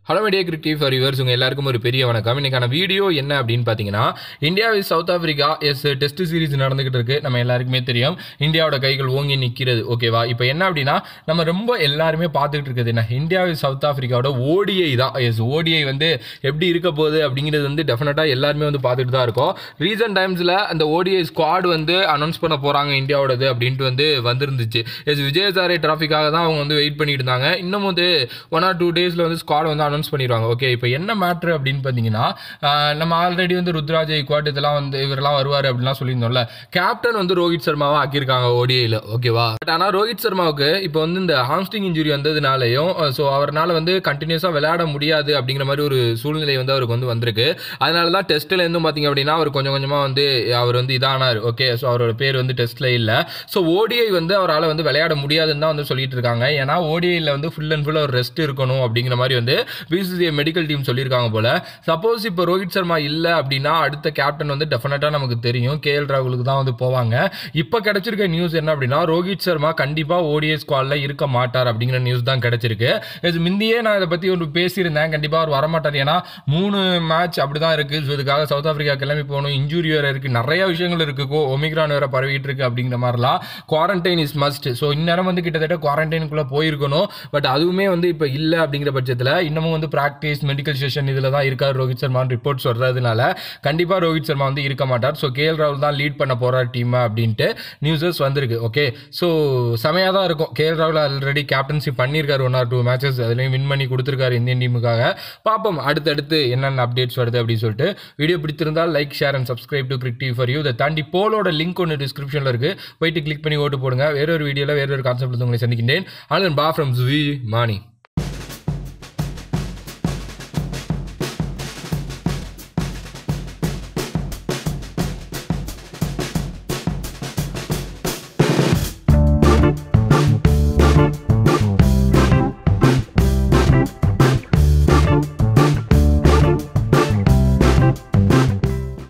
hello media cricket for yours உங்கள் எல்லாருக்கும் ஒரு பெரிய வணக்கம் இன்னைக்கான வீடியோ என்ன அப்படின்னு பார்த்தீங்கன்னா இந்தியா விஸ் சவுத் ஆஃப்ரிக்கா எஸ் டெஸ்ட் சீரிஸ் நடந்துகிட்டு இருக்கு நம்ம எல்லாருக்குமே தெரியும் இந்தியாவோட கைகள் ஓங்கி நிற்கிறது ஓகேவா இப்போ என்ன அப்படின்னா நம்ம ரொம்ப எல்லாருமே பார்த்துக்கிட்டு இருக்குது என்ன இந்தியா விஸ் சவுத் ஆஃப்ரிக்காவோட ஓடிஐ தான் எஸ் ஓடிஐ வந்து எப்படி இருக்க போகுது அப்படிங்கிறது வந்து டெஃபினட்டாக எல்லாருமே வந்து பார்த்துட்டு தான் இருக்கோம் ரீசன்ட் டைம்ஸில் அந்த ஓடிஐ ஸ்குவாட் வந்து அனௌன்ஸ் பண்ண போகிறாங்க இந்தியாவோடது அப்படின்ட்டு வந்து வந்திருந்துச்சு எஸ் விஜயசாரை டிராஃபிக்காக தான் அவங்க வந்து வெயிட் பண்ணிட்டு இருந்தாங்க இன்னும் வந்து ஒன் ஆர் டூ டேஸில் வந்து ஸ்குவாட் வந்து அனௌன்ஸ் பண்ணிடுவாங்க ஓகே இப்போ என்ன மேட்ரு அப்படின்னு பார்த்தீங்கன்னா ஆஹ் நம்ம ஆல்ரெடி வந்து ருத்ராஜ் ஐக்வாட் இதெல்லாம் வந்து இவரெல்லாம் வருவார் அப்படின்லாம் சொல்லியிருந்தோம்ல கேப்டன் வந்து ரோஹித் சர்மாவை ஆக்கியிருக்காங்க ஓடிஐயில் ஓகேவா பட் ஆனால் ரோஹித் சர்மாவுக்கு இப்போ வந்து இந்த ஹாம்ஸ்டிங் இன்ஜுரி வந்ததுனாலையும் ஸோ அவரால் வந்து கண்டினியூஸாக விளையாட முடியாது அப்படிங்கிற மாதிரி ஒரு சூழ்நிலை வந்து அவருக்கு வந்து வந்திருக்கு அதனால தான் டெஸ்ட்டில் இருந்தும் பார்த்தீங்க அப்படின்னா அவர் கொஞ்சம் கொஞ்சமாக வந்து அவர் வந்து இதானார் ஓகே ஸோ அவரோட பேர் வந்து டெஸ்ட்டில் இல்லை ஸோ ஓடிஐ வந்து அவரால் வந்து விளையாட முடியாதுன்னு தான் வந்து சொல்லிட்டு இருக்காங்க ஏன்னா ஓடிஐயில் வந்து ஃபுல் அண்ட் ஃபுல் ஒரு ரெஸ்ட் இருக்கணும் அப்படிங்கிற மாதிரி வந்து பிசிசிஐ மெடிக்கல் டீம் சொல்லியிருக்காங்க போல சப்போஸ் இப்போ ரோஹித் சர்மா இல்லை அப்படின்னா அடுத்த கேப்டன் வந்து டெஃபினட்டாக நமக்கு தெரியும் கே எல் ராகுலுக்கு தான் வந்து போவாங்க இப்போ கிடைச்சிருக்க நியூஸ் என்ன அப்படின்னா ரோஹித் சர்மா கண்டிப்பாக ஓடிஐ ஸ்குவாடில் இருக்க மாட்டார் அப்படிங்கிற நியூஸ் தான் கிடைச்சிருக்கு இது முந்தையே நான் இதை பற்றி ஒரு பேசியிருந்தேன் கண்டிப்பாக அவர் வரமாட்டார் ஏன்னா மூணு மேட்ச் அப்படி தான் இருக்குது ஸோ இதுக்காக சவுத் ஆஃப்ரிக்கா கிளம்பி போகணும் இன்ஜூரி வேறு இருக்குது நிறைய விஷயங்கள் இருக்குது ஒமிக்ரான் வேறு பரவிட்டு இருக்கு அப்படிங்கிற மாதிரிலாம் குவாரண்டைன் இஸ் மஸ்ட் ஸோ இந்நேரம் வந்து கிட்டத்தட்ட குவாரண்டைனுக்குள்ளே போயிருக்கணும் பட் அதுவுமே வந்து இப்போ இல்லை அப்படிங்கிற பட்சத்தில் இன்னமும் வந்து ப்ராக்டிஸ் மெடிக்கல் செஷன் இதில் தான் இருக்கார் ரோஹித் சர்மான்னு ரிப்போர்ட்ஸ் வர்றதுனால கண்டிப்பாக ரோஹித் சர்மா வந்து இருக்க மாட்டார் ஸோ கேஎல் ராகுல் தான் லீட் பண்ண போகிறார் டீம் அப்படின்ட்டு நியூஸஸ் வந்திருக்கு ஓகே ஸோ செமையாக தான் இருக்கும் கேஎல் ராகுல் ஆல்ரெடி கேப்டன்ஷிப் பண்ணியிருக்காரு ஒன் ஆர் டூ மேட்சஸ் அதுலேயும் வின் பண்ணி கொடுத்துருக்காரு இந்தியன் டீமுக்காக பார்ப்போம் அடுத்தடுத்து என்னென்ன அப்டேட்ஸ் வருது அப்படின்னு சொல்லிட்டு வீடியோ பிடித்திருந்தால் like share and subscribe to cric TV for you இதை தாண்டி போலோட லிங்க் ஒன்று டிஸ்கிரிப்ஷனில் இருக்குது போயிட்டு கிளிக் பண்ணி ஓட்டு போடுங்க வேறொரு வீடியோவில் வேறொரு கான்செப்ட் உங்களை சந்திக்கின்றேன் ஆலன் பா ஃப்ரம் ஜுவி மானி